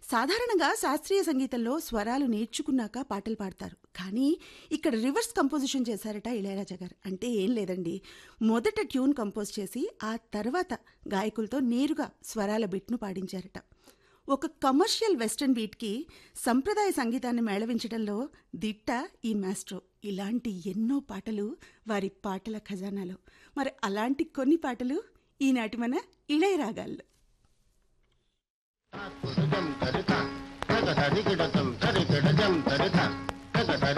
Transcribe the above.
సాధారణంగా శాస్త్రీయ సంగీతంలో స్వరాలు నేర్చుకున్నాక పాటలు పాడతారు కానీ ఇక్కడ రివర్స్ కంపోజిషన్ చేశారట ఇళయరాజా గారు అంటే ఏం లేదండి మొదట ట్యూన్ కంపోజ్ చేసి ఆ తర్వాత గాయకులతో నేరుగా స్వరాల బిట్ను పాడించారట ఒక కమర్షియల్ వెస్టర్న్ బీట్కి సంప్రదాయ సంగీతాన్ని మేళవించడంలో దిట్ట ఈ మాస్ట్రో ఇలాంటి ఎన్నో పాటలు వారి పాటల ఖజానాలో మరి అలాంటి కొన్ని పాటలు ఈనాటి మన ఇళయరాగాల్లో కుడుజం తరిత తగ తరిగిడతం తరిగిడజం తరిత తగ తరి